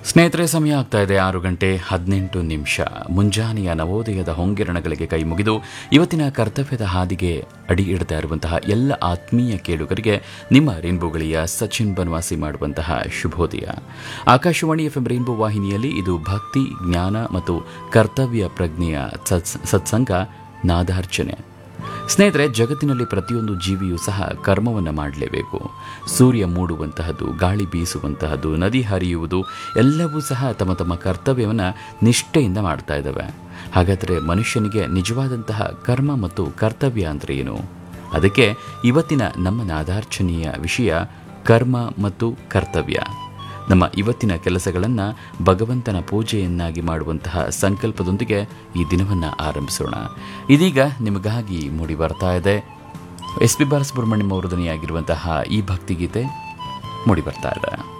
ಸ್ನೇಹಿತರೆ ಸಮಯ ಆಗ್ತಾ ಇದೆ ಆರು ಗಂಟೆ ಹದಿನೆಂಟು ನಿಮಿಷ ಮುಂಜಾನೆಯ ನವೋದಯದ ಹೊಂಗಿರಣಗಳಿಗೆ ಕೈ ಮುಗಿದು ಇವತ್ತಿನ ಕರ್ತವ್ಯದ ಹಾದಿಗೆ ಅಡಿ ಇಡ್ತಾ ಇರುವಂತಹ ಎಲ್ಲ ಆತ್ಮೀಯ ಕೇಳುಗರಿಗೆ ನಿಮ್ಮ ರೇನ್ಬೋಗಳಿಯ ಸಚಿನ್ ಬನವಾಸಿ ಮಾಡುವಂತಹ ಶುಭೋದಯ ಆಕಾಶವಾಣಿ ಎಫ್ ಎಂ ರೇನ್ಬೋ ವಾಹಿನಿಯಲ್ಲಿ ಇದು ಭಕ್ತಿ ಜ್ಞಾನ ಮತ್ತು ಕರ್ತವ್ಯ ಪ್ರಜ್ಞೆಯ ಸತ್ಸ್- ಸತ್ಸಂಗ ನಾದಾರ್ಚನೆ ಸ್ನೇಹಿತರೆ ಜಗತ್ತಿನಲ್ಲಿ ಪ್ರತಿಯೊಂದು ಜೀವಿಯೂ ಸಹ ಕರ್ಮವನ್ನು ಮಾಡಲೇಬೇಕು ಸೂರ್ಯ ಮೂಡುವಂತಹದ್ದು ಗಾಳಿ ಬೀಸುವಂತಹದ್ದು ನದಿ ಹರಿಯುವುದು ಎಲ್ಲವೂ ಸಹ ತಮ್ಮ ತಮ್ಮ ಕರ್ತವ್ಯವನ್ನು ನಿಷ್ಠೆಯಿಂದ ಮಾಡ್ತಾ ಇದ್ದಾವೆ ಹಾಗಾದರೆ ಮನುಷ್ಯನಿಗೆ ನಿಜವಾದಂತಹ ಕರ್ಮ ಮತ್ತು ಕರ್ತವ್ಯ ಅಂದರೆ ಏನು ಅದಕ್ಕೆ ಇವತ್ತಿನ ನಮ್ಮ ನಾದಾರ್ಚನೆಯ ವಿಷಯ ಕರ್ಮ ಮತ್ತು ಕರ್ತವ್ಯ ನಮ್ಮ ಇವತ್ತಿನ ಕೆಲಸಗಳನ್ನು ಭಗವಂತನ ಪೂಜೆಯನ್ನಾಗಿ ಮಾಡುವಂತಹ ಸಂಕಲ್ಪದೊಂದಿಗೆ ಈ ದಿನವನ್ನು ಆರಂಭಿಸೋಣ ಇದೀಗ ನಿಮಗಾಗಿ ಮೂಡಿ ಬರ್ತಾ ಇದೆ ಎಸ್ ಪಿ ಬಾಲಸುಬ್ರಹ್ಮಣ್ಯಂ ಅವರು ಧ್ವನಿಯಾಗಿರುವಂತಹ ಈ ಭಕ್ತಿಗೀತೆ ಮೂಡಿ ಬರ್ತಾ ಇದೆ